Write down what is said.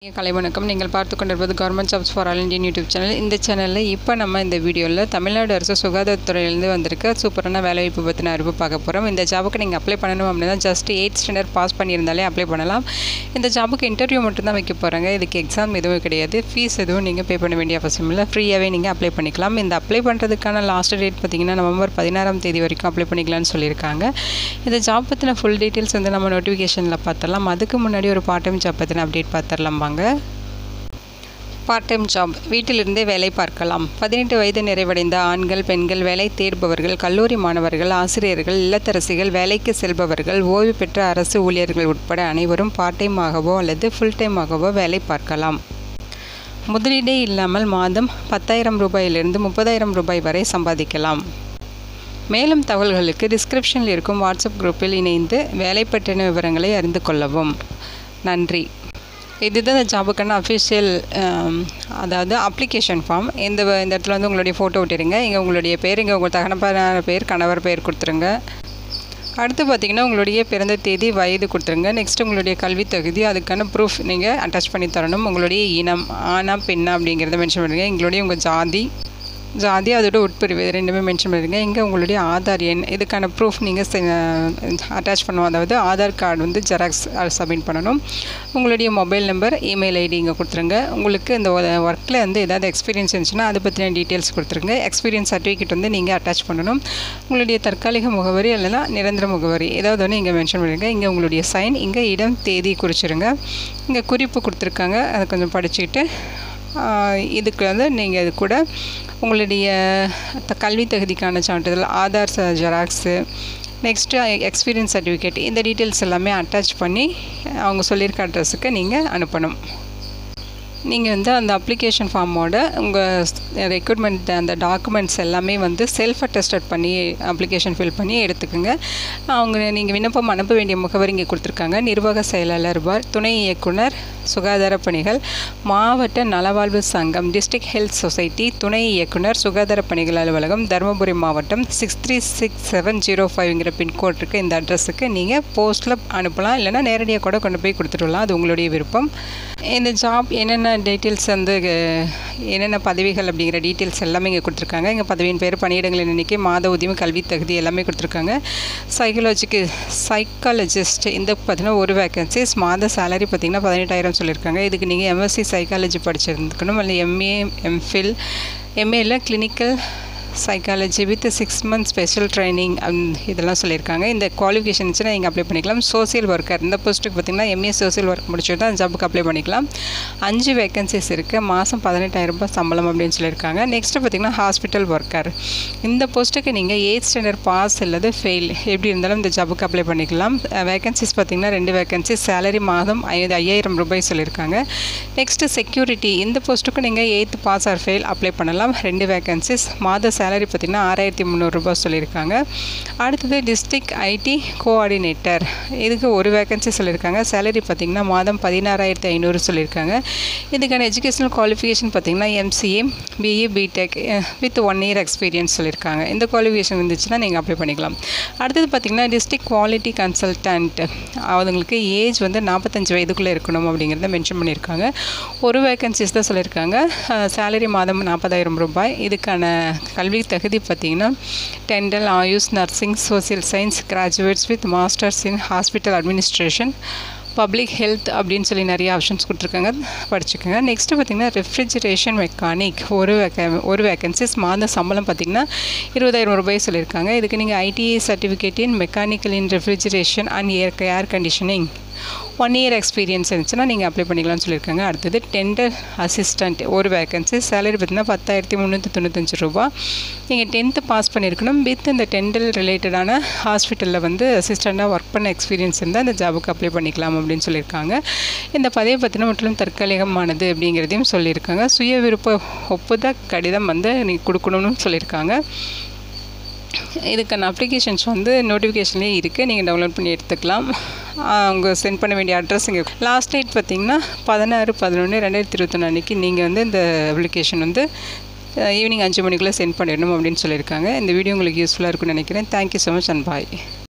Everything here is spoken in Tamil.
கலை வணக்கம் நீங்கள் பார்த்து கொண்டிருப்பது government jobs for all Indian YouTube channel இந்த சேனலில் இப்போ நம்ம இந்த வீடியோவில் தமிழ்நாடு அரசு சுகாதாரத்துறையிலேருந்து வந்திருக்க சூப்பரான வேலைவாய்ப்பு பற்றின அறிவு பார்க்க போகிறோம் இந்த ஜாபுக்கு நீங்கள் அப்ளை பண்ணணும் அப்படின்னா ஜஸ்ட் எயிட் ஸ்டாண்டர்ட் பாஸ் பண்ணியிருந்தாலே அப்ளை பண்ணலாம் இந்த ஜாபுக்கு இன்டர்வியூ மட்டும்தான் வைக்க போகிறாங்க இதுக்கு எக்ஸாம் எதுவும் கிடையாது ஃபீஸ் எதுவும் நீங்கள் பே பண்ண வேண்டிய அவசியம் இல்லை ஃப்ரீயாகவே நீங்கள் அப்ளை பண்ணிக்கலாம் இந்த அப்ளை பண்ணுறதுக்கான லாஸ்ட் டேட் பார்த்தீங்கன்னா நவம்பர் பதினாறாம் தேதி வரைக்கும் அப்ளை பண்ணிக்கலாம்னு சொல்லியிருக்காங்க இந்த ஜாப் பற்றின ஃபுல் டீட்டெயில்ஸ் வந்து நம்ம நோட்டிஃபிகேஷனில் பார்த்துடலாம் அதுக்கு முன்னாடி ஒரு பார்ட் டைம் ஜாப் பற்றின அப்டேட் பார்த்துடலாம் வாங்க பார்ட் டைம் ஜாப் வீட்டிலிருந்தே வேலை பார்க்கலாம் பதினெட்டு வயது நிறைவடைந்த ஆண்கள் பெண்கள் வேலை தேடுபவர்கள் கல்லூரி மாணவர்கள் ஆசிரியர்கள் இல்லத்தரசிகள் வேலைக்கு செல்பவர்கள் ஓய்வு பெற்ற அரசு ஊழியர்கள் உட்பட அனைவரும் பார்ட் டைமாகவோ அல்லது ஃபுல் டைமாகவோ வேலை பார்க்கலாம் முதலீடே இல்லாமல் மாதம் பத்தாயிரம் ரூபாயிலிருந்து முப்பதாயிரம் ரூபாய் வரை சம்பாதிக்கலாம் மேலும் தகவல்களுக்கு டிஸ்கிரிப்ஷனில் இருக்கும் வாட்ஸ்அப் குரூப்பில் இணைந்து வேலை பற்றின விவரங்களை அறிந்து கொள்ளவும் நன்றி இதுதான் இந்த ஜாபுக்கான அஃபிஷியல் அதாவது அப்ளிகேஷன் ஃபார்ம் இந்த இந்த இடத்துல வந்து உங்களுடைய ஃபோட்டோ விட்டுருங்க இங்கே உங்களுடைய பேர் இங்கே உங்கள் தகனப்பான பேர் கணவர் பேர் கொடுத்துருங்க அடுத்து பார்த்தீங்கன்னா உங்களுடைய பிறந்த தேதி வயது கொடுத்துருங்க நெக்ஸ்ட் உங்களுடைய கல்வி தகுதி அதுக்கான ப்ரூஃப் நீங்கள் அட்டாச் பண்ணி தரணும் உங்களுடைய இனம் ஆனா பெண்ணா அப்படிங்கிறத மென்ஷன் பண்ணுங்கள் எங்களுடைய உங்கள் ஜாதி ஜாதி அதோட உட்பிரிவு இது ரெண்டுமே மென்ஷன் பண்ணிடுங்க இங்கே உங்களுடைய ஆதார் எண் இதுக்கான ப்ரூஃப் நீங்கள் அட்டாச் பண்ணணும் அதாவது ஆதார் கார்டு வந்து ஜெராக்ஸ் சப்மிட் பண்ணணும் உங்களுடைய மொபைல் நம்பர் இமெயில் ஐடி இங்கே கொடுத்துருங்க உங்களுக்கு இந்த ஒர்க்கில் வந்து ஏதாவது எக்ஸ்பீரியன்ஸ் இருந்துச்சுன்னா அதை பற்றின டீட்டெயில்ஸ் கொடுத்துருங்க எக்ஸ்பீரியன்ஸ் சர்டிஃபிகேட் வந்து நீங்கள் அட்டாச் பண்ணணும் உங்களுடைய தற்காலிக முகவரி இல்லைனா நிரந்தர முகவரி ஏதாவது ஒன்று இங்கே மென்ஷன் பண்ணிடுங்க இங்கே உங்களுடைய சைன் இங்கே இடம் தேதி குறிச்சிருங்க இங்கே குறிப்பு கொடுத்துருக்காங்க அதை கொஞ்சம் படிச்சுக்கிட்டு இதுக்கு வந்து நீங்கள் இது கூட உங்களுடைய கல்வி தகுதிக்கான சான்றிதழ் Aadhaar xerox next experience certificate இந்த டீட்டெயில்ஸ் எல்லாமே அட்டாச் பண்ணி அவங்க சொல்லியிருக்க அட்ரஸுக்கு நீங்கள் அனுப்பணும் நீங்கள் வந்து அந்த அப்ளிகேஷன் ஃபார்மோட உங்கள் ரெக்ரூட்மெண்ட் அந்த டாக்குமெண்ட்ஸ் எல்லாமே வந்து செல்ஃப் அட்டஸ்டட் பண்ணி அப்ளிகேஷன் ஃபில் பண்ணி எடுத்துக்கோங்க அவங்க நீங்கள் விண்ணப்பம் அனுப்ப வேண்டிய முகவரி இங்கே கொடுத்துருக்காங்க நிர்வாக செயலாளர் பார் துணை இயக்குனர் சுகாதார பணிகள் மாவட்ட நலவாழ்வு சங்கம் டிஸ்ட்ரிக்ட் ஹெல்த் சொசைட்டி துணை இயக்குனர் சுகாதார பணிகள் அலுவலகம் தருமபுரி மாவட்டம் six three six seven zero ஃபைவ்ங்கிற பின்கோட் இருக்குது இந்த அட்ரஸுக்கு நீங்கள் போஸ்ட்டில் அனுப்பலாம் இல்லைனா நேரடியாக கூட கொண்டு போய் கொடுத்துடலாம் அது உங்களுடைய விருப்பம் இந்த ஜாப் என்னென்ன டீட்டெயில்ஸ் வந்து என்னென்ன பதவிகள் அப்படிங்கிற டீட்டெயில்ஸ் எல்லாமே இங்கே கொடுத்துருக்காங்க இங்கே பதவியின் பேர் பணியிடங்களின் எண்ணிக்கை மாத ஊதியம் கல்வி தகுதி எல்லாமே கொடுத்துருக்காங்க சைக்காலஜிக்கு சைக்காலஜிஸ்ட் இந்த பார்த்தீங்கன்னா ஒரு வேக்கன்சிஸ் மாத சேலரி பார்த்திங்கன்னா பதினெட்டாயிரம் சொல்லியிருக்காங்க இதுக்கு நீங்கள் எம்எஸ்சி சைக்காலஜி படிச்சிருந்துக்கணும் இல்லை எம்ஏ எம்ஃபில் எம்ஏல clinical psychology with six month special training இதெல்லாம் சொல்லியிருக்காங்க இந்த குவாலிஃபிகேஷன் இருந்துச்சுன்னா நீங்கள் அப்ளை பண்ணிக்கலாம் சோசியல் ஒர்க்கர் இந்த போஸ்ட்டுக்கு பார்த்திங்கன்னா எம்ஏ சோசியல் ஒர்க் முடிச்சுட்டு தான் ஜாபுக்கு அப்ளை பண்ணிக்கலாம் அஞ்சு வேகன்சிஸ் இருக்குது மாதம் பதினெட்டாயிரம் ரூபாய் சம்பளம் அப்படின்னு சொல்லியிருக்காங்க நெக்ஸ்ட்டு பார்த்திங்கன்னா ஹாஸ்பிட்டல் ஒர்க்கர் இந்த போஸ்ட்டுக்கு நீங்கள் எயிட் ஸ்டாண்டர்ட் பாஸ் அல்லது ஃபெயில் எப்படி இருந்தாலும் இந்த ஜாபுக்கு அப்ளை பண்ணிக்கலாம் வேகன்சிஸ் பார்த்திங்கன்னா ரெண்டு வேகன்சிஸ் சேலரி மாதம் ஐந்து ஐயாயிரம் ரூபாய் சொல்லியிருக்காங்க நெக்ஸ்ட்டு செக்யூரிட்டி இந்த போஸ்ட்டுக்கு நீங்கள் eight pass or fail apply பண்ணலாம் ரெண்டு வேகன்சிஸ் மாத சேலரி பார்த்திங்கன்னா ஆறாயிரத்தி முந்நூறுரூபா சொல்லியிருக்காங்க அடுத்தது டிஸ்ட்ரிக்ட் ஐடி கோஆர்டினேட்டர் இதுக்கு ஒரு வேகன்சி சொல்லியிருக்காங்க சேலரி பார்த்திங்கன்னா மாதம் பதினாறாயிரத்தி ஐநூறு சொல்லியிருக்காங்க இதுக்கான எஜுகேஷனல் குவாலிஃபிகேஷன் பார்த்திங்கன்னா MCA BE BTech with one year experience சொல்லியிருக்காங்க இந்த குவாலிஃபிகேஷன் இருந்துச்சுன்னா நீங்கள் அப்ளை பண்ணிக்கலாம் அடுத்தது பார்த்திங்கன்னா டிஸ்ட்ரிக்ட் குவாலிட்டி கன்சல்டன்ட் அவங்களுக்கு ஏஜ் வந்து நாற்பத்தஞ்சு வயதுக்குள்ளே இருக்கணும் அப்படிங்கிறத மென்ஷன் பண்ணியிருக்காங்க ஒரு வேகன்சிஸ் தான் சொல்லியிருக்காங்க சேலரி மாதம் நாற்பதாயிரம் ரூபாய் இதுக்கான கல்வி தகுதி பார்த்திங்கன்னா dental AYUSH nursing social science graduates with masters in hospital administration public health அப்படின்னு சொல்லி நிறைய ஆப்ஷன்ஸ் கொடுத்துருக்காங்க படிச்சுக்கோங்க நெக்ஸ்ட்டு பார்த்திங்கன்னா ரெஃப்ரிஜரேஷன் மெக்கானிக் ஒரு வேக்க ஒரு வேக்கன்சிஸ் மாத சம்பளம் பார்த்திங்கன்னா இருபதாயிரம் ரூபாய் சொல்லியிருக்காங்க இதுக்கு நீங்கள் ITI certificate in mechanical in refrigeration and air air conditioning one year experience இருந்துச்சுன்னா நீங்கள் அப்ளை பண்ணிக்கலாம்னு சொல்லியிருக்காங்க அடுத்தது டெண்டர் அசிஸ்டண்ட் ஒரு வேகன்சி சேலரி பார்த்திங்கன்னா பத்தாயிரத்தி முந்நூற்றி தொண்ணூத்தஞ்சு ரூபா நீங்கள் டென்த்து பாஸ் பண்ணியிருக்கணும் வித் இந்த டெண்டல் ரிலேட்டடான ஹாஸ்பிட்டலில் வந்து அசிஸ்டண்ட்டாக ஒர்க் பண்ண எக்ஸ்பீரியன்ஸ் இருந்தால் அந்த ஜாபுக்கு அப்ளை பண்ணிக்கலாம் அப்படின்னு சொல்லியிருக்காங்க இந்த பதவி பற்றின முற்றிலும் தற்காலிகமானது அப்படிங்கிறதையும் சொல்லியிருக்காங்க சுய விருப்ப ஒப்புத கடிதம் வந்து நீங்கள் கொடுக்கணும்னு சொல்லியிருக்காங்க இதுக்கான அப்ளிகேஷன்ஸ் வந்து நோட்டிஃபிகேஷன்லேயே இருக்குது நீங்கள் டவுன்லோட் பண்ணி எடுத்துக்கலாம் அவங்க சென்ட் பண்ண வேண்டிய அட்ரஸ் இங்கே லாஸ்ட் டேட் பார்த்திங்கன்னா பதினாறு பதினொன்று ரெண்டாயிரத்தி இருபத்தொன்று அன்றைக்கி நீங்கள் வந்து இந்த அப்ளிகேஷன் வந்து ஈவினிங் அஞ்சு மணிக்குள்ளே சென்ட் பண்ணிடணும் அப்படின்னு சொல்லியிருக்காங்க இந்த வீடியோ உங்களுக்கு யூஸ்ஃபுல்லாக இருக்கும்னு நினைக்கிறேன் thank you so much and bye